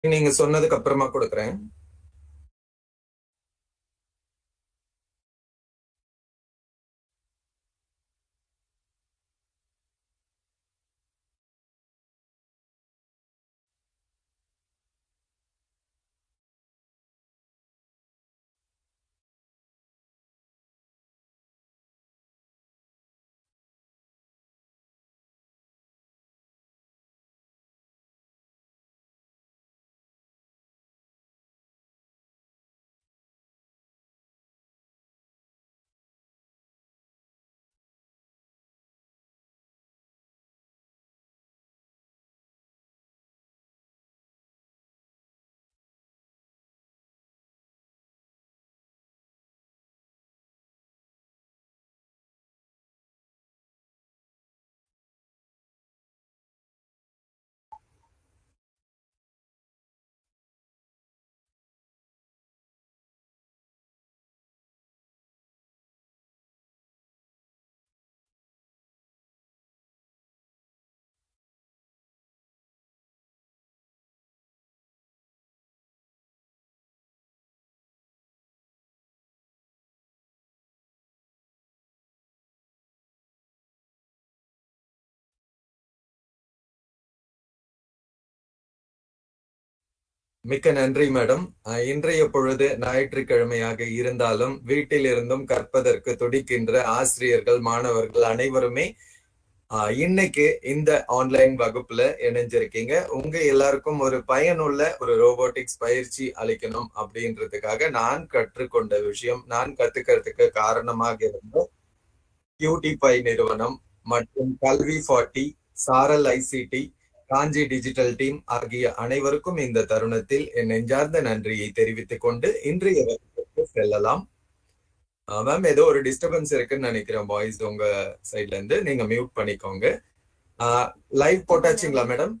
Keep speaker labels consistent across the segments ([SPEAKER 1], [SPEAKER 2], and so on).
[SPEAKER 1] நீங்க சொன்னதுக்கு அப்புறமா கொடுக்குறேன் மிக்க நன்றி மேடம் அஹ், இன்றைய பொழுது ஞாயிற்றுக்கிழமையாக இருந்தாலும் வீட்டில் இருந்தும் கற்பதற்கு துடிக்கின்ற ஆசிரியர்கள் மாணவர்கள் அனைவருமே அஹ், இன்னைக்கு இந்த ஆன்லைன் வகுப்புல இணைஞ்சிருக்கீங்க உங்க எல்லாருக்கும் ஒரு பயனுள்ள ஒரு ரோபோட்டிக்ஸ் பயிற்சி அளிக்கணும் அப்படின்றதுக்காக நான் கற்றுக்கொண்ட விஷயம் நான் கத்துக்கிறதுக்கு காரணமாக இருந்த கியூடிஃபை நிறுவனம் மற்றும் கல்வி ஃபார்ட்டி சாரல் ஐசிடி காஞ்சி டிஜிட்டல் டீம் ஆகிய அனைவருக்கும் இந்த தருணத்தில் என் நெஞ்சார்ந்த நன்றியை தெரிவித்துக் கொண்டு இன்றைய வகுப்புக்கு செல்லலாம் மேம் ஏதோ ஒரு டிஸ்டர்பன்ஸ் இருக்குன்னு நினைக்கிறேன் பாய்ஸ் உங்க சைட்ல இருந்து நீங்க மியூட் பண்ணிக்கோங்க லைவ் போட்டாச்சுங்களா மேடம்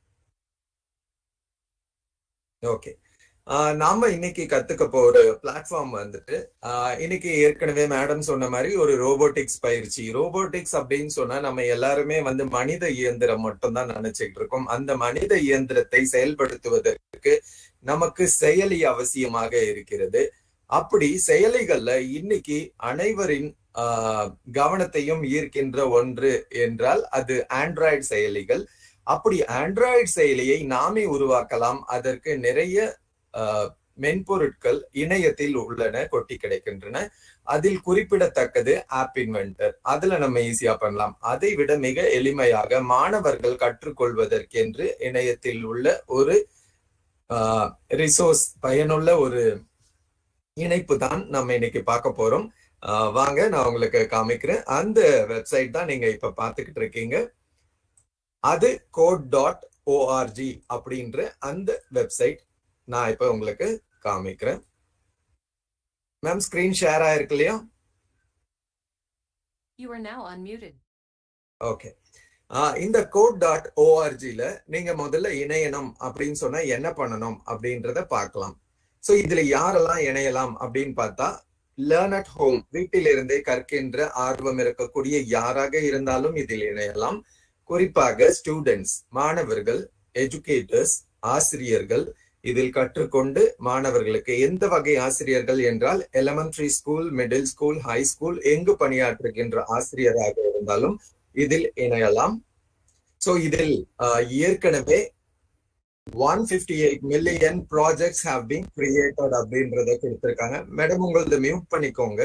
[SPEAKER 1] ஓகே நாம இன்னைக்கு கத்துக்க போற பிளாட்ஃபார்ம் வந்துட்டு ஆஹ் இன்னைக்கு ஏற்கனவே மேடம் சொன்ன மாதிரி ஒரு ரோபோட்டிக்ஸ் பயிற்சி ரோபோட்டிக்ஸ் அப்படின்னு சொன்னா நம்ம எல்லாருமே வந்து மனித இயந்திரம் மட்டும் தான் நினைச்சுட்டு இருக்கோம் அந்த மனித இயந்திரத்தை செயல்படுத்துவதற்கு நமக்கு செயலி அவசியமாக இருக்கிறது அப்படி செயலிகள்ல இன்னைக்கு அனைவரின் ஆஹ் கவனத்தையும் ஈர்க்கின்ற ஒன்று என்றால் அது ஆண்ட்ராய்டு செயலிகள் அப்படி ஆண்ட்ராய்டு செயலியை நாமே உருவாக்கலாம் அதற்கு நிறைய ஆஹ் மென்பொருட்கள் இணையத்தில் உள்ளன கொட்டி கிடைக்கின்றன அதில் குறிப்பிடத்தக்கது ஆப் இன்வென்டர் அதுல நம்ம ஈஸியா பண்ணலாம் அதை விட மிக எளிமையாக மாணவர்கள் கற்றுக்கொள்வதற்கென்று இணையத்தில் உள்ள ஒரு ரிசோர்ஸ் பயனுள்ள ஒரு இணைப்பு தான் நம்ம இன்னைக்கு பார்க்க போறோம் ஆஹ் வாங்க நான் உங்களுக்கு காமிக்கிறேன் அந்த வெப்சைட் தான் நீங்க இப்ப பார்த்துக்கிட்டு இருக்கீங்க அது கோட் டாட் ஓஆர்ஜி அப்படின்ற அந்த வெப்சைட் நான் இப்ப உங்களுக்கு காமிக்கிறேன் மேம் ஸ்கிரீன் ஷேர் ஆயிருக்கு இல்லையா
[SPEAKER 2] You are now unmuted.
[SPEAKER 1] Okay இந்த கோட் டாட் ஓஆர்ஜில நீங்க முதல்ல இணையணும் அப்படின்னு சொன்னா என்ன பண்ணணும் அப்படின்றத பார்க்கலாம் சோ இதுல யாரெல்லாம் இணையலாம் அப்படின்னு பார்த்தா லேர்ன் அட் ஹோம் வீட்டிலிருந்தே கற்கின்ற ஆர்வம் இருக்கக்கூடிய யாராக இருந்தாலும் இதில் இணையலாம் குறிப்பாக ஸ்டூடெண்ட்ஸ் மாணவர்கள் எஜுகேட்டர்ஸ் ஆசிரியர்கள் இதில் கற்றுக்கொண்டு மாணவர்களுக்கு எந்த வகை ஆசிரியர்கள் என்றால் elementary school middle school high school எங்கு பணியாற்றுகின்ற ஆசிரியராக இருந்தாலும் இதில் இணையலாம் சோ இதில் ஆஹ், ஏற்கனவே one fifty eight million projects have been created அப்படின்றத கொடுத்திருக்காங்க மேடம் உங்களது மியூட் பண்ணிக்கோங்க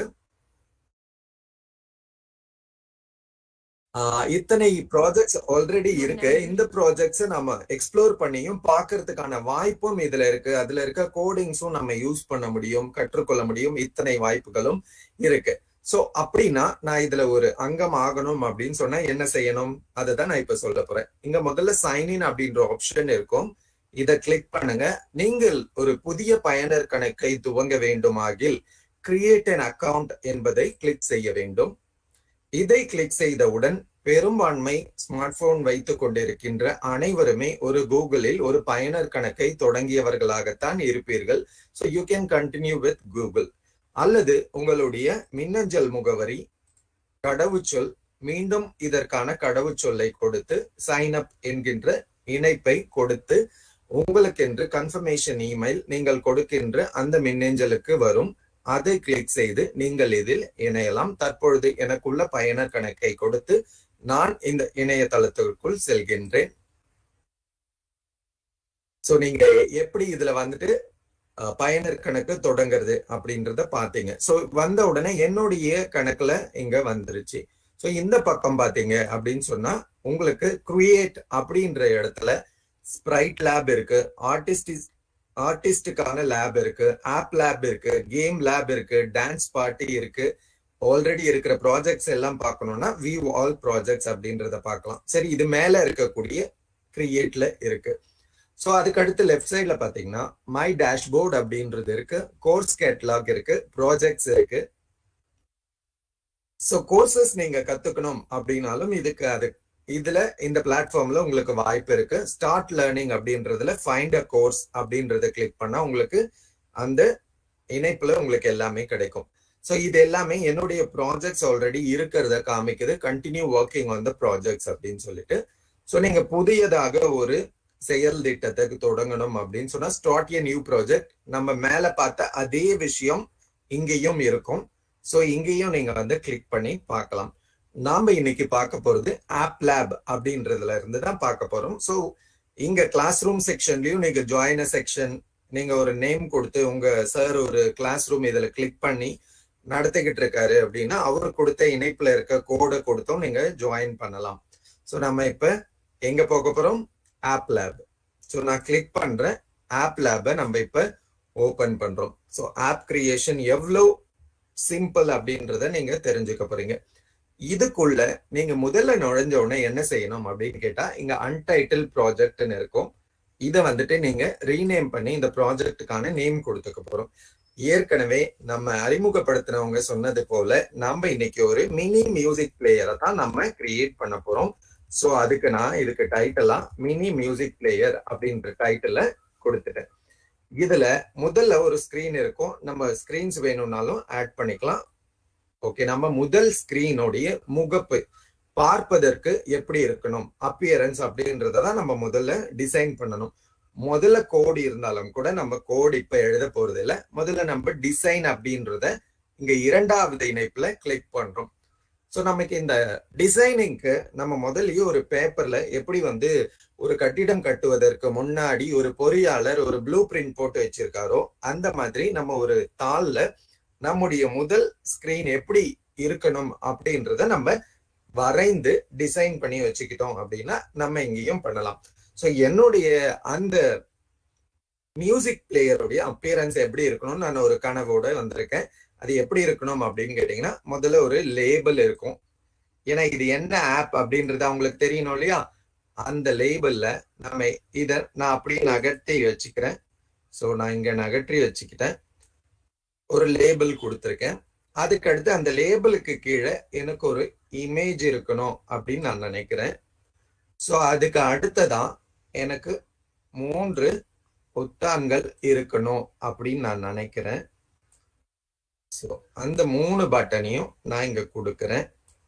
[SPEAKER 1] ஆஹ், இத்தனை ப்ராஜெக்ட்ஸ் ஆல்ரெடி இருக்கு இந்த ப்ராஜெக்ட்ஸ் நம்ம எக்ஸ்ப்ளோர் பண்ணியும் பார்க்கிறதுக்கான வாய்ப்பும் இதுல இருக்கு அதுல இருக்க கோடிங்ஸும் நம்ம யூஸ் பண்ண முடியும் கற்றுக்கொள்ள முடியும் இத்தனை வாய்ப்புகளும் இருக்கு சோ அப்படின்னா நான் இதுல ஒரு அங்கம் ஆகணும் அப்படின்னு சொன்னா என்ன செய்யணும் அதை தான் நான் இப்ப சொல்ல போறேன் இங்க முதல்ல சைன்இன் அப்படின்ற ஆப்ஷன் இருக்கும் இதை கிளிக் பண்ணுங்க நீங்கள் ஒரு புதிய பயனர் கணக்கை துவங்க வேண்டுமாகில் கிரியேட் an அக்கவுண்ட் என்பதை கிளிக் செய்ய வேண்டும் இதை கிளிக் செய்தவுடன் பெரும்பான்மை ஸ்மார்ட் போன் வைத்துக் கொண்டிருக்கின்ற அனைவருமே ஒரு கூகுளில் ஒரு பயனர் கணக்கை தொடங்கியவர்களாகத்தான் இருப்பீர்கள் so you can continue with Google அல்லது உங்களுடைய மின்னஞ்சல் முகவரி கடவுச்சொல் மீண்டும் இதற்கான கடவுச்சொல்லை கொடுத்து சைன் அப் என்கின்ற இணைப்பை கொடுத்து உங்களுக்கென்று கன்ஃபர்மேஷன் இமெயில் நீங்கள் கொடுக்கின்ற அந்த மின்னஞ்சலுக்கு வரும் அதை கிளிக் செய்து நீங்கள் இதில் இணையலாம் தற்பொழுது எனக்குள்ள பயனர் கணக்கை கொடுத்து நான் இந்த இணையதளத்திற்குள் செல்கின்றேன் சோ நீங்க எப்படி இதுல வந்துட்டு பயனர் கணக்கு தொடங்குறது அப்படின்றத பாத்தீங்க சோ வந்த உடனே என்னுடைய கணக்குல இங்க வந்துருச்சு சோ இந்த பக்கம் பாத்தீங்க அப்படின்னு சொன்னா உங்களுக்கு கிரியேட் அப்படின்ற இடத்துல ஸ்ப்ரைட் லேப் இருக்கு ஆர்டிஸ்ட் ஆர்டிஸ்டுக்கான லேப் இருக்கு ஆப் லேப் இருக்கு கேம் லேப் இருக்கு டான்ஸ் பார்ட்டி இருக்கு ஆல்ரெடி இருக்கிற ப்ராஜெக்ட்ஸ் எல்லாம் பார்க்கணும்னா வியூ ஆல் ப்ராஜெக்ட்ஸ் அப்படின்றத பார்க்கலாம் சரி இது மேல இருக்கக்கூடிய கிரியேட்ல இருக்கு ஸோ அதுக்கு அடுத்து லெஃப்ட் சைட்ல பாத்தீங்கன்னா மை டேஷ்போர்ட் அப்படின்றது இருக்கு கோர்ஸ் கேட்லாக் இருக்கு ப்ராஜெக்ட்ஸ் இருக்கு ஸோ கோர்சஸ் நீங்க கத்துக்கணும் அப்படின்னாலும் இதுக்கு அது இதுல இந்த பிளாட்ஃபார்ம்ல உங்களுக்கு வாய்ப்பு இருக்கு ஸ்டார்ட் லேர்னிங் அப்படின்றதுல ஃபைண்ட் அ கோர்ஸ் அப்படின்றத கிளிக் பண்ணா உங்களுக்கு அந்த இணைப்புல உங்களுக்கு எல்லாமே கிடைக்கும் ஸோ இது எல்லாமே என்னுடைய ப்ராஜெக்ட்ஸ் ஆல்ரெடி இருக்கிறத காமிக்குது continue working on the projects அப்படின்னு சொல்லிட்டு ஸோ நீங்க புதியதாக ஒரு செயல் திட்டத்துக்கு தொடங்கணும் அப்படின்னு சொன்னா ஸ்டார்ட் ஏ நியூ ப்ராஜெக்ட் நம்ம மேல பார்த்த அதே விஷயம் இங்கேயும் இருக்கும் ஸோ இங்கேயும் நீங்க வந்து கிளிக் பண்ணி பார்க்கலாம் நாம இன்னைக்கு பார்க்க போறது ஆப் லேப் அப்படின்றதுல இருந்து தான் பார்க்க போறோம் ஸோ இங்க கிளாஸ் ரூம் செக்ஷன்லயும் நீங்க ஜாயின் செக்ஷன் நீங்க ஒரு நேம் கொடுத்து உங்க சார் ஒரு கிளாஸ் ரூம் இதுல கிளிக் பண்ணி நடத்திக்கிட்டு இருக்காரு அப்படின்னா அவர் கொடுத்த இணைப்புல இருக்க கோடை கொடுத்தும் நீங்க ஜாயின் பண்ணலாம் ஸோ நம்ம இப்ப எங்க போக போறோம் ஆப் லேப் ஸோ நான் கிளிக் பண்றேன் ஆப் லேபை நம்ம இப்ப ஓபன் பண்றோம் ஸோ ஆப் கிரியேஷன் எவ்வளோ சிம்பிள் அப்படின்றத நீங்க தெரிஞ்சுக்க போறீங்க இதுக்குள்ள நீங்க முதல்ல நுழைஞ்ச உடனே என்ன செய்யணும் அப்படின்னு கேட்டா இங்க அன்டைட்டில் ப்ராஜெக்ட்னு இருக்கும் இதை வந்துட்டு நீங்க ரீநேம் பண்ணி இந்த ப்ராஜெக்டுக்கான நேம் கொடுத்துக்க போறோம் ஏற்கனவே நம்ம அறிமுகப்படுத்தினவங்க சொன்னது போல நம்ம இன்னைக்கு ஒரு மினி மியூசிக் பிளேயரை தான் நம்ம கிரியேட் பண்ண போறோம் சோ அதுக்கு நான் இதுக்கு டைட்டிலா மினி மியூசிக் பிளேயர் அப்படின்ற டைட்டில கொடுத்துட்டேன் இதுல முதல்ல ஒரு ஸ்கிரீன் இருக்கும் நம்ம ஸ்கிரீன்ஸ் வேணும்னாலும் ஆட் பண்ணிக்கலாம் ஓகே நம்ம முதல் ஸ்கிரீனுடைய முகப்பு பார்ப்பதற்கு எப்படி இருக்கணும் அப்பியரன்ஸ் அப்படின்றத தான் நம்ம முதல்ல டிசைன் பண்ணணும் முதல்ல கோடு இருந்தாலும் கூட நம்ம கோடு இப்ப எழுத போறது இல்லை முதல்ல நம்ம டிசைன் அப்படின்றத இங்க இரண்டாவது இணைப்புல கிளிக் பண்றோம் ஸோ நமக்கு இந்த டிசைனிங்க்கு நம்ம முதல்லயே ஒரு பேப்பர்ல எப்படி வந்து ஒரு கட்டிடம் கட்டுவதற்கு முன்னாடி ஒரு பொறியாளர் ஒரு ப்ளூ பிரிண்ட் போட்டு வச்சிருக்காரோ அந்த மாதிரி நம்ம ஒரு தாள்ல நம்முடைய முதல் ஸ்கிரீன் எப்படி இருக்கணும் அப்படின்றத நம்ம வரைந்து டிசைன் பண்ணி வச்சுக்கிட்டோம் அப்படின்னா நம்ம இங்கேயும் பண்ணலாம் ஸோ என்னுடைய அந்த மியூசிக் பிளேயருடைய அப்பியரன்ஸ் எப்படி இருக்கணும்னு நான் ஒரு கனவோட வந்திருக்கேன் அது எப்படி இருக்கணும் அப்படின்னு கேட்டீங்கன்னா முதல்ல ஒரு லேபிள் இருக்கும் ஏன்னா இது என்ன ஆப் அப்படின்றது அவங்களுக்கு தெரியணும் இல்லையா அந்த லேபிள்ல நம்ம இத நான் அப்படியே நகர்த்தி வச்சுக்கிறேன் ஸோ நான் இங்க நகற்றி வச்சுக்கிட்டேன் ஒரு லேபிள் கொடுத்துருக்கேன் அதுக்கு அடுத்து அந்த லேபிளுக்கு கீழே எனக்கு ஒரு இமேஜ் இருக்கணும் அப்படின்னு நான் நினைக்கிறேன் ஸோ அதுக்கு அடுத்ததான் எனக்கு மூன்று புத்தான்கள் இருக்கணும் அப்படின்னு நான் நினைக்கிறேன் ஸோ அந்த மூணு பட்டனையும் நான் இங்க கொடுக்குறேன்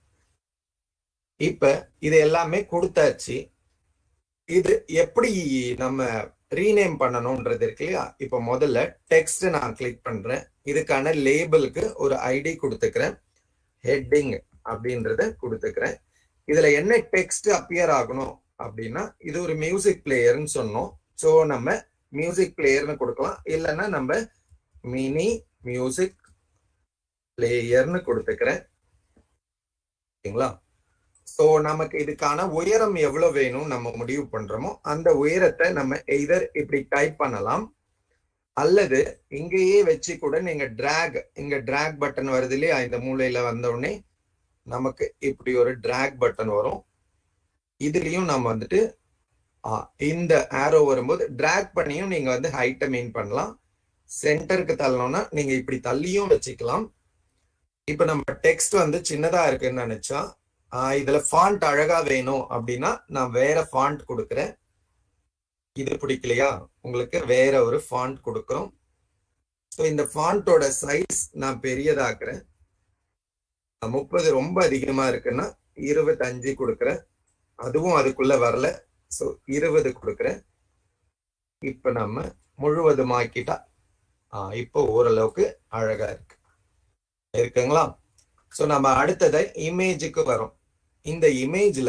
[SPEAKER 1] இப்ப இது எல்லாமே கொடுத்தாச்சு இது எப்படி நம்ம ரீநேம் பண்ணணும்ன்றது இருக்கு இல்லையா இப்ப முதல்ல டெக்ஸ்ட் நான் கிளிக் பண்றேன் இதுக்கான லேபிளுக்கு ஒரு ஐடி கொடுத்துக்கிறேன் ஹெட்டிங் அப்படின்றத கொடுத்துக்கிறேன் இதுல என்ன டெக்ஸ்ட் அப்பியர் ஆகணும் அப்படின்னா இது ஒரு மியூசிக் பிளேயர்னு சொன்னோம் ஸோ நம்ம மியூசிக் பிளேயர்னு கொடுக்கலாம் இல்லைன்னா நம்ம மினி மியூசிக் பிளேயர்னு கொடுத்துக்கிறேன் ஓகேங்களா ஸோ நமக்கு இதுக்கான உயரம் எவ்வளவு வேணும் நம்ம முடிவு பண்றோமோ அந்த உயரத்தை நம்ம எய்தர் இப்படி டைப் பண்ணலாம் அல்லது இங்கேயே வச்சு கூட நீங்க டிராக் இங்க டிராக் பட்டன் வருது இல்லையா இந்த மூலையில வந்த உடனே நமக்கு இப்படி ஒரு டிராக் பட்டன் வரும் இதுலயும் நம்ம வந்துட்டு இந்த ஆரோ வரும்போது டிராக் பண்ணியும் நீங்க வந்து ஹைட்டை மெயின் பண்ணலாம் சென்டருக்கு தள்ளணும்னா நீங்க இப்படி தள்ளியும் வச்சுக்கலாம் இப்ப நம்ம டெக்ஸ்ட் வந்து சின்னதா இருக்குன்னு நினைச்சா இதுல ஃபாண்ட் அழகா வேணும் அப்படின்னா நான் வேற ஃபாண்ட் கொடுக்குறேன் இது பிடிக்கலையா உங்களுக்கு வேற ஒரு ஃபாண்ட் கொடுக்குறோம் ஸோ இந்த ஃபாண்டோட சைஸ் நான் பெரியதாக்குறேன் முப்பது ரொம்ப அதிகமா இருக்குன்னா இருபத்தஞ்சு கொடுக்குறேன் அதுவும் அதுக்குள்ள வரல ஸோ இருபது கொடுக்குறேன் இப்ப நம்ம முழுவதுமாக்கிட்டா ஆஹ் இப்போ ஓரளவுக்கு அழகா இருக்கு இருக்குங்களா சோ நம்ம அடுத்ததை இமேஜுக்கு வரோம் இந்த இமேஜ்ல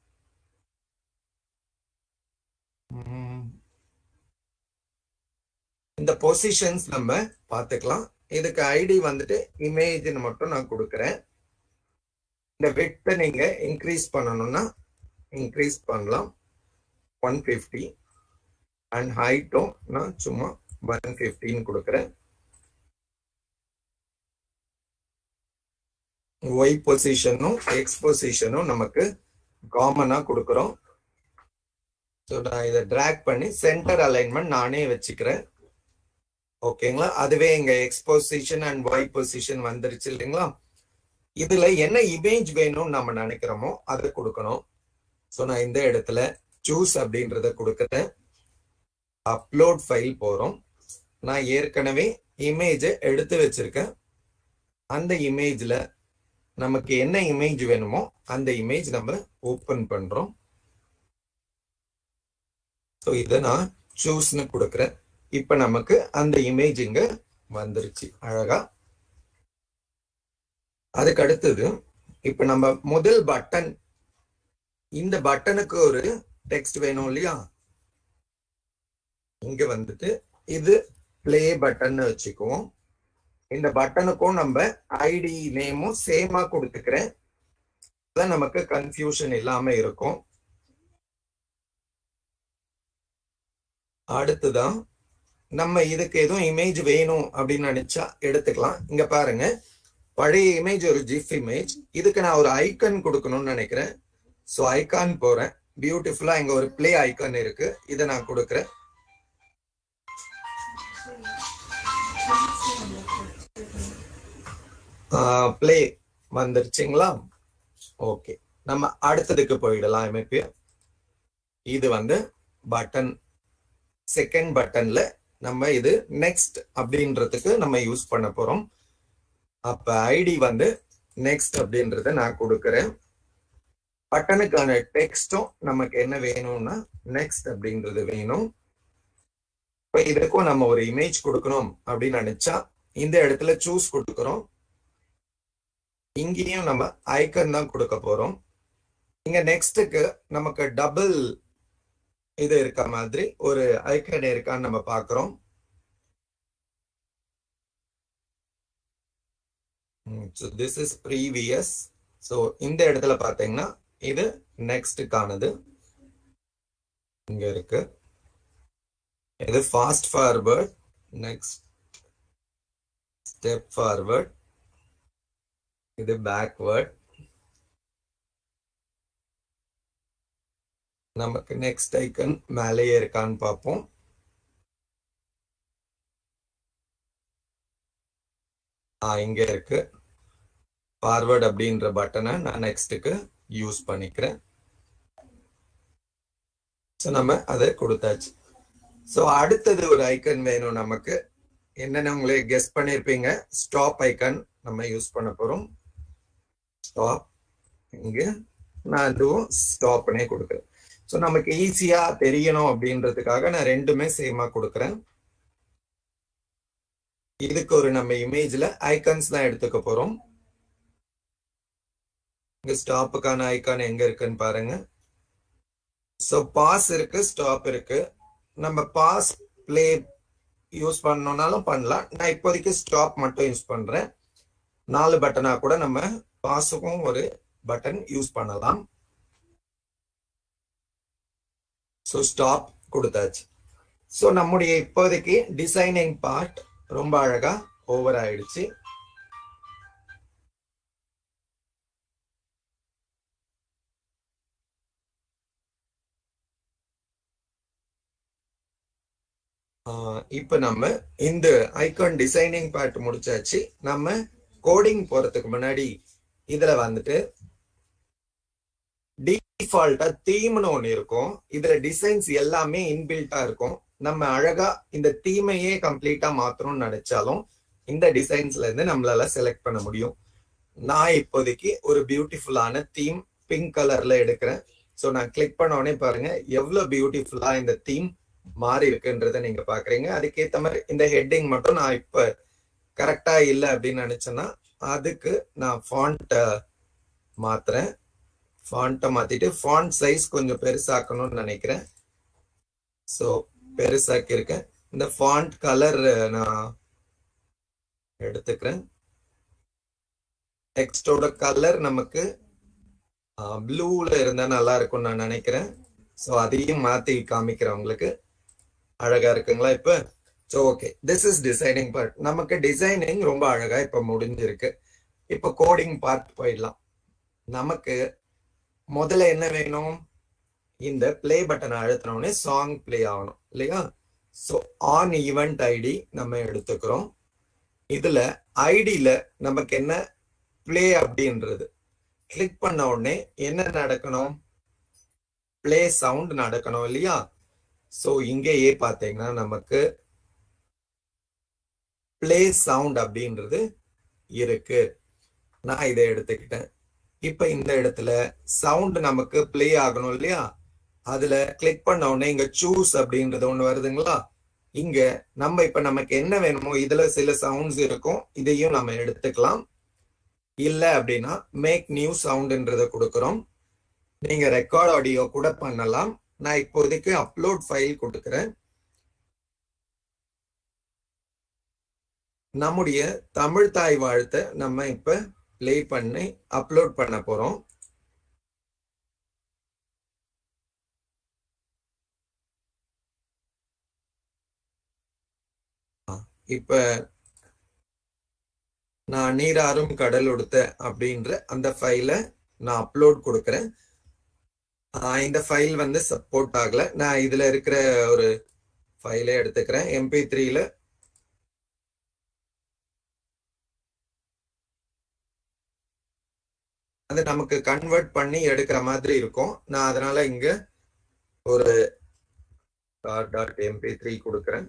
[SPEAKER 1] இந்த பொசிஷன்ஸ் நம்ம பார்த்துக்கலாம் இதுக்கு ஐடி வந்துட்டு இமேஜ்னு மட்டும் நான் கொடுக்குறேன் இந்த வெட்டை நீங்க இன்க்ரீஸ் பண்ணணும்னா இன்க்ரீஸ் பண்ணலாம் ஒன் ஃபிஃப்டி அண்ட் ஹைட்டும் நான் சும்மா ஒன் ஃபிஃப்டின்னு கொடுக்குறேன் ஒய் பொசிஷனும் எக்ஸ் பொசிஷனும் நமக்கு காமனா கொடுக்குறோம் ஸோ நான் இதை ட்ராக் பண்ணி சென்டர் அலைன்மெண்ட் நானே வச்சுக்கிறேன் ஓகேங்களா அதுவே எங்க X position and Y position வந்துருச்சு இல்லைங்களா இதுல என்ன இமேஜ் வேணும்னு நம்ம நினைக்கிறோமோ அதை கொடுக்கணும் ஸோ நான் இந்த இடத்துல சூஸ் அப்படின்றத கொடுக்குறேன் அப்லோட் ஃபைல் போறோம் நான் ஏற்கனவே இமேஜை எடுத்து வச்சிருக்கேன் அந்த இமேஜ்ல நமக்கு என்ன இமேஜ் வேணுமோ அந்த இமேஜ் நம்ம ஓப்பன் பண்றோம் ஸோ இதை நான் சூஸ்னு கொடுக்குறேன் இப்ப நமக்கு அந்த இமேஜ் இங்க வந்துருச்சு அழகா அதுக்கு அடுத்தது இப்ப நம்ம முதல் பட்டன் இந்த பட்டனுக்கு ஒரு டெக்ஸ்ட் வேணும் இல்லையா இங்க வந்துட்டு இது பிளே பட்டன் வச்சுக்குவோம் இந்த பட்டனுக்கும் நம்ம ஐடி நேமும் சேமா கொடுத்துக்கிறேன் நமக்கு கன்ஃபியூஷன் இல்லாம இருக்கும் அடுத்துதான் நம்ம இதுக்கு எதுவும் இமேஜ் வேணும் அப்படின்னு நினைச்சா எடுத்துக்கலாம் இங்க பாருங்க பழைய இமேஜ் ஒரு ஜிஃப் இமேஜ் இதுக்கு நான் ஒரு ஐக்கன் கொடுக்கணும்னு நினைக்கிறேன் ஸோ ஐக்கான் போறேன் பியூட்டிஃபுல்லா இங்க ஒரு பிளே ஐக்கான் இருக்கு இதை நான் கொடுக்குறேன் பிளே வந்துருச்சுங்களா ஓகே நம்ம அடுத்ததுக்கு போயிடலாம் அமைப்பு இது வந்து பட்டன் செகண்ட் பட்டன்ல நம்ம இது நெக்ஸ்ட் அப்படின்றதுக்கு நம்ம யூஸ் பண்ண போறோம் அப்ப ஐடி வந்து நெக்ஸ்ட் அப்படின்றத நான் கொடுக்குறேன் பட்டனுக்கான டெக்ஸ்டும் நமக்கு என்ன வேணும்னா நெக்ஸ்ட் அப்படின்றது வேணும் இப்ப இதுக்கும் நம்ம ஒரு இமேஜ் கொடுக்கணும் அப்படின்னு நினைச்சா இந்த இடத்துல சூஸ் கொடுக்குறோம் இங்கேயும் நம்ம ஐக்கன் தான் கொடுக்க போறோம் இங்க நெக்ஸ்ட்டுக்கு நமக்கு டபுள் இது இருக்க மாதிரி ஒரு ஐக்கன் இருக்கான்னு நம்ம பாக்குறோம் so this is previous so இந்த இடத்துல பார்த்தீங்கன்னா இது நெக்ஸ்டுக்கானது இங்க இருக்கு இது fast forward next step forward இது பேக்வர்ட் நமக்கு நெக்ஸ்ட் ஐக்கன் மேலேயே இருக்கான்னு பார்ப்போம் ஆ இங்க இருக்கு ஃபார்வர்ட் அப்படின்ற பட்டனை நான் நெக்ஸ்ட்டுக்கு யூஸ் பண்ணிக்கிறேன் ஸோ நம்ம அதை கொடுத்தாச்சு ஸோ அடுத்தது ஒரு ஐக்கன் வேணும் நமக்கு என்னென்ன உங்களே கெஸ் பண்ணியிருப்பீங்க ஸ்டாப் ஐக்கன் நம்ம யூஸ் பண்ண போறோம் ஸ்டாப் இங்க நான் இதுவும் ஸ்டாப்னே கொடுக்குறேன் ஸோ நமக்கு ஈஸியா தெரியணும் அப்படின்றதுக்காக நான் ரெண்டுமே சேமா கொடுக்குறேன் இதுக்கு ஒரு நம்ம இமேஜ்ல ஐக்கன்ஸ் தான் எடுத்துக்க போறோம் இங்க ஸ்டாப்புக்கான ஐக்கான் எங்க இருக்குன்னு பாருங்க ஸோ பாஸ் இருக்கு ஸ்டாப் இருக்கு நம்ம பாஸ் பிளே யூஸ் பண்ணோம்னாலும் பண்ணலாம் நான் இப்போதைக்கு ஸ்டாப் மட்டும் யூஸ் பண்றேன் நாலு பட்டனா கூட நம்ம பாஸுக்கும் ஒரு பட்டன் யூஸ் பண்ணலாம் ஸோ ஸ்டாப் கொடுத்தாச்சு ஸோ நம்முடைய இப்போதைக்கு டிசைனிங் பார்ட் ரொம்ப அழகா ஓவர் ஆயிடுச்சு இப்ப நம்ம இந்த ஐகான் டிசைனிங் பார்ட் முடிச்சாச்சு நம்ம கோடிங் போறதுக்கு முன்னாடி இதுல வந்துட்டு டிஃபால்ட்டா தீம்னு ஒண்ணு இருக்கும் இதுல டிசைன்ஸ் எல்லாமே இன்பில்ட்டா இருக்கும் நம்ம அழகா இந்த தீமையே கம்ப்ளீட்டா மாத்தணும்னு நினைச்சாலும் இந்த டிசைன்ஸ்ல இருந்து நம்மளால செலக்ட் பண்ண முடியும் நான் இப்போதைக்கு ஒரு பியூட்டிஃபுல்லான தீம் பிங்க் கலர்ல எடுக்கிறேன் ஸோ நான் கிளிக் பண்ண உடனே பாருங்க எவ்வளவு பியூட்டிஃபுல்லா இந்த தீம் மாறி இருக்குன்றத நீங்க பாக்குறீங்க அதுக்கேத்த மாதிரி இந்த ஹெட்டிங் மட்டும் நான் இப்ப கரெக்டா இல்லை அப்படின்னு நினைச்சேன்னா அதுக்கு நான் ஃபாண்ட்டை மாத்துறேன் ஃபாண்ட்டை மாத்திட்டு ஃபாண்ட் சைஸ் கொஞ்சம் பெருசாக்கணும்னு நினைக்கிறேன் ஸோ பெருசாக்கி இருக்கேன் இந்த ஃபாண்ட் கலர் நான் எடுத்துக்கிறேன் டெக்ஸ்டோட கலர் நமக்கு ப்ளூல இருந்தா நல்லா இருக்கும்னு நான் நினைக்கிறேன் ஸோ அதையும் மாத்தி காமிக்கிறேன் உங்களுக்கு அழகா இருக்குங்களா இப்ப so okay this is designing part நமக்கு டிசைனிங் ரொம்ப அழகா இப்ப முடிஞ்சிருக்கு இப்ப கோடிங் பார்ட் போயிடலாம் நமக்கு முதல்ல என்ன வேணும் இந்த பிளே பட்டனை அழுத்தினோடனே சாங் பிளே ஆகணும் இல்லையா ஸோ ஆன் ஈவெண்ட் ஐடி நம்ம எடுத்துக்கிறோம் இதுல ஐடியில நமக்கு என்ன பிளே அப்படின்றது கிளிக் பண்ண உடனே என்ன நடக்கணும் பிளே சவுண்ட் நடக்கணும் இல்லையா ஸோ இங்கேயே பார்த்தீங்கன்னா நமக்கு பிளே சவுண்ட் அப்படின்றது இருக்கு நான் இதை எடுத்துக்கிட்டேன் இப்ப இந்த இடத்துல சவுண்ட் நமக்கு பிளே ஆகணும் இல்லையா அதுல கிளிக் பண்ண உடனே இங்க சூஸ் அப்படின்றது ஒண்ணு வருதுங்களா இங்க நம்ம இப்ப நமக்கு என்ன வேணுமோ இதுல சில சவுண்ட்ஸ் இருக்கும் இதையும் நம்ம எடுத்துக்கலாம் இல்ல அப்படின்னா மேக் நியூ சவுண்ட்ன்றத கொடுக்குறோம் நீங்க ரெக்கார்ட் ஆடியோ கூட பண்ணலாம் நான் இப்போதைக்கு அப்லோட் ஃபைல் கொடுக்குறேன் நம்முடைய தமிழ் தாய் வாழ்த்தை நம்ம இப்ப பிளே பண்ணி அப்லோட் பண்ண போறோம் இப்ப நான் நீராறும் கடல் உடுத்த அப்படின்ற அந்த ஃபைலை நான் அப்லோட் கொடுக்குறேன் இந்த ஃபைல் வந்து சப்போர்ட் ஆகல நான் இதுல இருக்கிற ஒரு ஃபைலை எடுத்துக்கிறேன் எம்பி த்ரீல அது நமக்கு கன்வெர்ட் பண்ணி எடுக்கிற மாதிரி இருக்கும் நான் அதனால இங்க ஒரு டாட் எம்பி த்ரீ கொடுக்குறேன்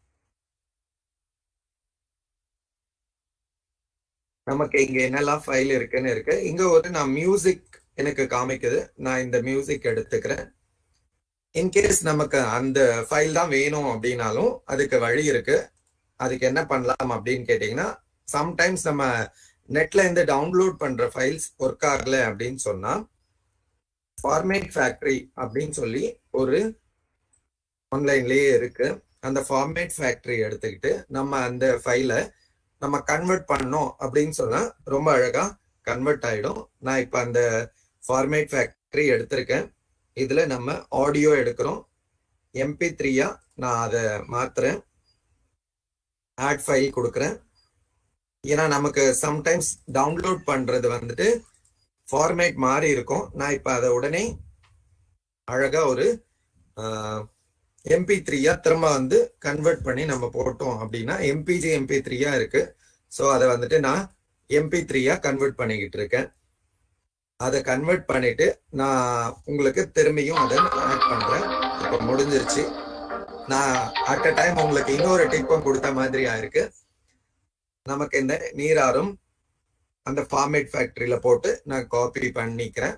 [SPEAKER 1] நமக்கு இங்க என்னெல்லாம் ஃபைல் இருக்குன்னு இருக்கு இங்க ஒரு நான் மியூசிக் எனக்கு காமிக்குது நான் இந்த மியூசிக் எடுத்துக்கிறேன் இன்கேஸ் நமக்கு அந்த ஃபைல் தான் வேணும் அப்படின்னாலும் அதுக்கு வழி இருக்கு அதுக்கு என்ன பண்ணலாம் அப்படின்னு கேட்டீங்கன்னா சம்டைம்ஸ் நம்ம நெட்ல இருந்து டவுன்லோட் பண்ற ஃபைல்ஸ் ஒர்க் ஆகல அப்படின்னு சொன்னா ஃபார்மேட் ஃபேக்டரி அப்படின்னு சொல்லி ஒரு ஆன்லைன்லயே இருக்கு அந்த ஃபார்மேட் ஃபேக்டரி எடுத்துக்கிட்டு நம்ம அந்த ஃபைலை நம்ம கன்வெர்ட் பண்ணோம் அப்படின்னு சொன்னா ரொம்ப அழகா கன்வெர்ட் ஆயிடும் நான் இப்ப அந்த ஃபார்மேட் ஃபேக்டரி எடுத்திருக்கேன் இதுல நம்ம ஆடியோ எடுக்கிறோம் எம்பி த்ரீயா நான் அதை மாத்துறேன் ஆட் ஃபைல் கொடுக்குறேன் ஏன்னா நமக்கு சம்டைம்ஸ் டவுன்லோட் பண்றது வந்துட்டு ஃபார்மேட் மாறி இருக்கும் நான் இப்ப அதை உடனே அழகா ஒரு எம்பி த்ரீயா திரும்ப வந்து கன்வெர்ட் பண்ணி நம்ம போட்டோம் அப்படின்னா எம்பிஜி எம்பி த்ரீயா இருக்கு ஸோ அதை வந்துட்டு நான் எம்பி த்ரீயா கன்வெர்ட் பண்ணிக்கிட்டு இருக்கேன் அதை கன்வெர்ட் பண்ணிட்டு நான் உங்களுக்கு திரும்பியும் அதை ஆட் பண்றேன் இப்போ முடிஞ்சிருச்சு நான் அட் அ டைம் உங்களுக்கு இன்னொரு டிப்பும் கொடுத்த மாதிரி ஆயிருக்கு நமக்கு இந்த நீராறும் அந்த ஃபார்மேட் ஃபேக்டரியில போட்டு நான் காப்பி பண்ணிக்கிறேன்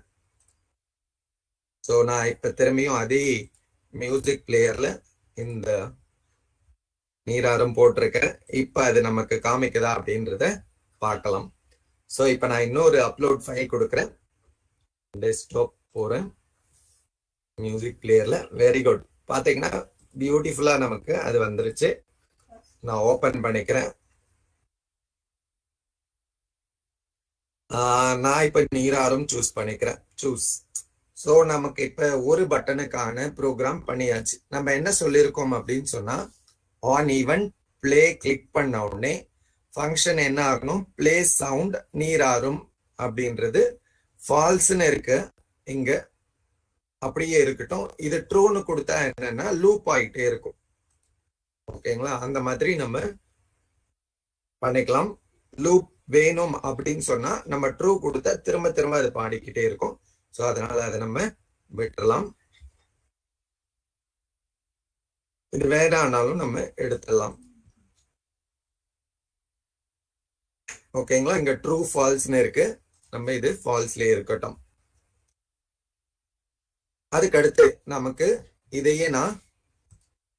[SPEAKER 1] ஸோ நான் இப்ப திரும்பியும் அதே மியூசிக் பிளேயர்ல இந்த நீராறும் போட்டிருக்கேன் இப்ப அது நமக்கு காமிக்குதா அப்படின்றத பார்க்கலாம் ஸோ இப்ப நான் இன்னொரு அப்லோட் ஃபைல் கொடுக்குறேன் டெஸ்க்டாப் போறேன் மியூசிக் பிளேயர்ல வெரி குட் பாத்தீங்கன்னா பியூட்டிஃபுல்லா நமக்கு அது வந்துருச்சு நான் ஓபன் பண்ணிக்கிறேன் நான் இப்ப நீராறும் சூஸ் பண்ணிக்கிறேன் சூஸ் ஸோ நமக்கு இப்ப ஒரு பட்டனுக்கான ப்ரோக்ராம் பண்ணியாச்சு நம்ம என்ன சொல்லியிருக்கோம் அப்படின்னு சொன்னா ஆன் ஈவன் பிளே கிளிக் பண்ண உடனே ஃபங்க்ஷன் என்ன ஆகணும் பிளே சவுண்ட் நீராறும் அப்படின்றது ஃபால்ஸ்னு இருக்கு இங்க அப்படியே இருக்கட்டும் இது ட்ரூன்னு கொடுத்தா என்னன்னா லூப் ஆகிட்டே இருக்கும் ஓகேங்களா அந்த மாதிரி நம்ம பண்ணிக்கலாம் லூப் வேணும் அப்படின்னு சொன்னா நம்ம ட்ரூ கொடுத்தா திரும்ப திரும்ப அது பாடிக்கிட்டே இருக்கும் ஸோ அதனால அதை நம்ம விட்டுறலாம் இது வேறானாலும் நம்ம எடுத்துடலாம் ஓகேங்களா இங்க ட்ரூ ஃபால்ஸ்னு இருக்கு நம்ம இது ஃபால்ஸ்லயே இருக்கட்டும் அதுக்கடுத்து நமக்கு இதையே நான்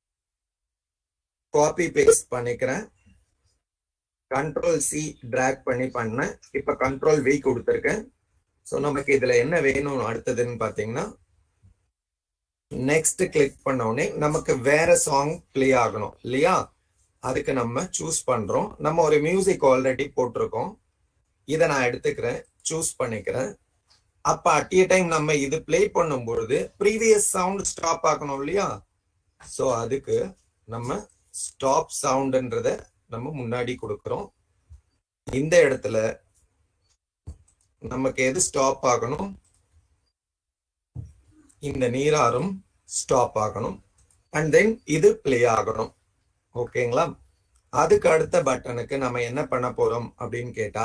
[SPEAKER 1] காப்பி பேஸ்ட் பண்ணிக்கிறேன் கண்ட்ரோல் சி டிராக் பண்ணி பண்ணேன் இப்ப கண்ட்ரோல் வி கொடுத்துருக்கேன் ஸோ நமக்கு இதுல என்ன வேணும் அடுத்ததுன்னு பாத்தீங்கன்னா நெக்ஸ்ட் கிளிக் பண்ண உடனே நமக்கு வேற சாங் பிளே ஆகணும் இல்லையா அதுக்கு நம்ம சூஸ் பண்றோம் நம்ம ஒரு மியூசிக் ஆல்ரெடி போட்டிருக்கோம் இதை நான் எடுத்துக்கிறேன் சூஸ் பண்ணிக்கிறேன் அப்ப அட் ஏ டைம் நம்ம இது பிளே பண்ணும் பொழுது ப்ரீவியஸ் சவுண்ட் ஸ்டாப் ஆகணும் இல்லையா ஸோ அதுக்கு நம்ம ஸ்டாப் சவுண்டுன்றத நம்ம முன்னாடி கொடுக்கிறோம் இந்த இடத்துல நமக்கு எது ஸ்டாப் ஆகணும் இந்த நீராறும் ஸ்டாப் ஆகணும் அண்ட் தென் இது பிளே ஆகணும் ஓகேங்களா அதுக்கு அடுத்த பட்டனுக்கு நம்ம என்ன பண்ண போறோம் அப்படின்னு கேட்டா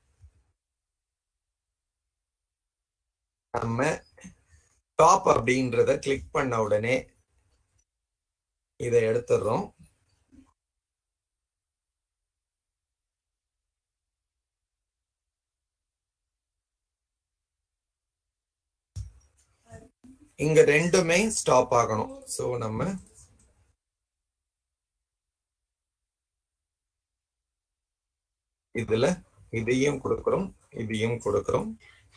[SPEAKER 1] நம்ம டாப் அப்படின்றத கிளிக் பண்ண உடனே இதை எடுத்துடுறோம் இங்க ரெண்டுமே ஸ்டாப் ஆகணும் சோ நம்ம இதுல இதையும் கொடுக்கிறோம் இதையும் கொடுக்கிறோம்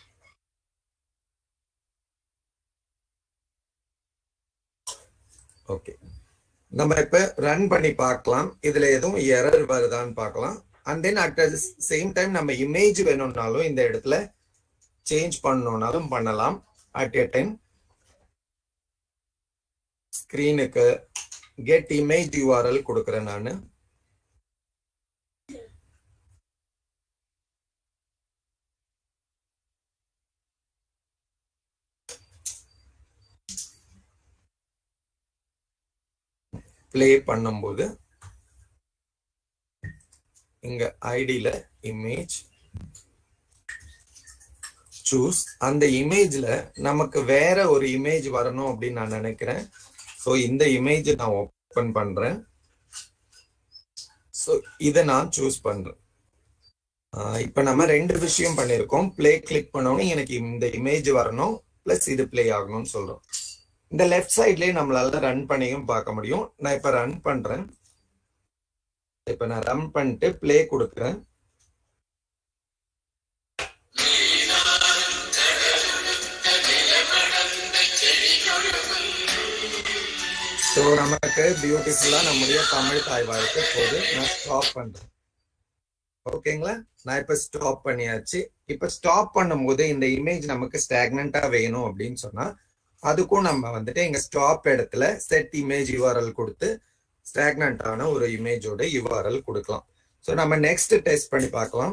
[SPEAKER 1] ஓகே நம்ம இப்ப ரன் பண்ணி பார்க்கலாம் இதுல எதுவும் எரர் வருதான்னு பார்க்கலாம் and then at same time நம்ம இமேஜ் வேணும்னாலும் இந்த இடத்துல சேஞ்ச் பண்ணணும்னாலும் பண்ணலாம் அட் எ டைம் ஸ்கிரீனுக்கு கெட் இமேஜ் யூஆர்எல் கொடுக்குறேன் நான் பிளே பண்ணும்போது இங்க ஐடியில இமேஜ் சூஸ் அந்த இமேஜ்ல நமக்கு வேற ஒரு இமேஜ் வரணும் அப்படின்னு நான் நினைக்கிறேன் ஸோ இந்த இமேஜ் நான் ஓப்பன் பண்றேன் ஸோ இதை நான் சூஸ் பண்றேன் இப்போ நம்ம ரெண்டு விஷயம் பண்ணியிருக்கோம் பிளே கிளிக் பண்ணோன்னே எனக்கு இந்த இமேஜ் வரணும் பிளஸ் இது பிளே ஆகணும்னு சொல்றோம் இந்த லெஃப்ட் சைட்லயே நம்மளால ரன் பண்ணியும் பார்க்க முடியும் நான் இப்ப ரன் பண்றேன் இப்ப நான் ரன் பண்ணிட்டு பிளே கொடுக்குறேன் ஸோ நமக்கு பியூட்டிஃபுல்லா நம்முடைய தமிழ் தாய் வாழ்க்கை போது நான் ஸ்டாப் பண்றேன் ஓகேங்களா நான் இப்ப ஸ்டாப் பண்ணியாச்சு இப்ப ஸ்டாப் பண்ணும்போது இந்த இமேஜ் நமக்கு ஸ்டாக்னண்டா வேணும் அப்படின்னு சொன்னா அதுக்கும் நம்ம வந்துட்டு எங்க ஸ்டாப் இடத்துல செட் இமேஜ் யூஆர்எல் கொடுத்து ஸ்டாக்னண்டான ஒரு இமேஜோட யூஆர்எல் கொடுக்கலாம் ஸோ நம்ம நெக்ஸ்ட் டெஸ்ட் பண்ணி பார்க்கலாம்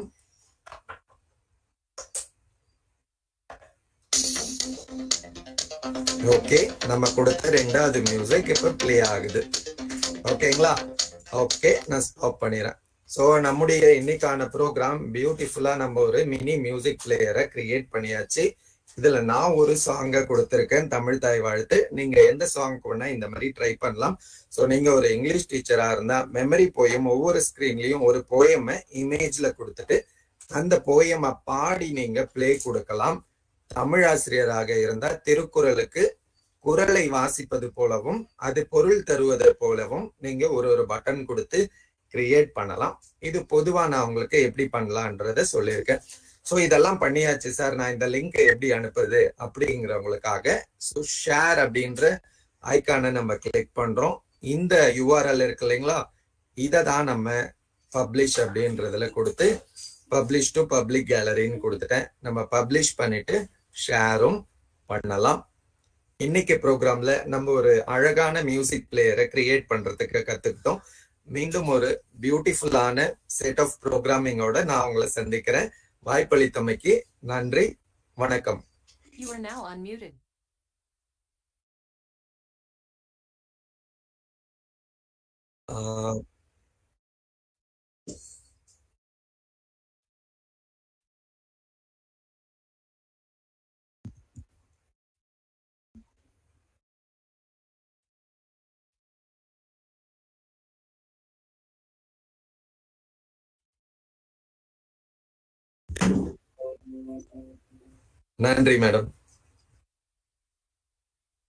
[SPEAKER 1] ஓகே நம்ம கொடுத்த ரெண்டாவது மியூசிக் இப்ப பிளே ஆகுது ஓகேங்களா ஓகே நான் ஸ்டாப் பண்ணிடுறேன் ஸோ நம்முடைய இன்னைக்கான ப்ரோக்ராம் பியூட்டிஃபுல்லா நம்ம ஒரு மினி மியூசிக் பிளேயரை கிரியேட் பண்ணியாச்சு இதுல நான் ஒரு சாங்க கொடுத்திருக்கேன் தமிழ் தாய் வாழ்த்து நீங்க எந்த சாங் வேணா இந்த மாதிரி ட்ரை பண்ணலாம் ஸோ நீங்க ஒரு இங்கிலீஷ் டீச்சரா இருந்தா மெமரி போயம் ஒவ்வொரு ஸ்கிரீன்லயும் ஒரு போயமை இமேஜ்ல கொடுத்துட்டு அந்த போயமை பாடி நீங்க பிளே கொடுக்கலாம் தமிழ் ஆசிரியராக இருந்தா திருக்குறளுக்கு குரலை வாசிப்பது போலவும் அது பொருள் தருவது போலவும் நீங்க ஒரு ஒரு பட்டன் கொடுத்து கிரியேட் பண்ணலாம் இது பொதுவா நான் உங்களுக்கு எப்படி பண்ணலான்றத சொல்லியிருக்கேன் ஸோ இதெல்லாம் பண்ணியாச்சு சார் நான் இந்த லிங்க் எப்படி அனுப்புறது அப்படிங்கிறவங்களுக்காக ஸோ ஷேர் அப்படின்ற ஐக்கானை நம்ம கிளிக் பண்றோம் இந்த யூஆர்எல் இருக்கு இல்லைங்களா இதை தான் நம்ம பப்ளிஷ் அப்படின்றதுல கொடுத்து பப்ளிஷ் டு பப்ளிக் கேலரின்னு கொடுத்துட்டேன் நம்ம பப்ளிஷ் பண்ணிட்டு ஷேரும் பண்ணலாம் இன்னைக்கு ப்ரோக்ராம்ல நம்ம ஒரு அழகான மியூசிக் பிளேயரை கிரியேட் பண்றதுக்கு கத்துக்கிட்டோம் மீண்டும் ஒரு பியூட்டிஃபுல்லான செட் ஆஃப் ப்ரோக்ராமிங்கோட நான் உங்களை சந்திக்கிறேன் வாய்ப்பளித்தமைக்கு நன்றி வணக்கம்
[SPEAKER 2] You are now unmuted.
[SPEAKER 1] ஆஹ் நன்றி மேடம்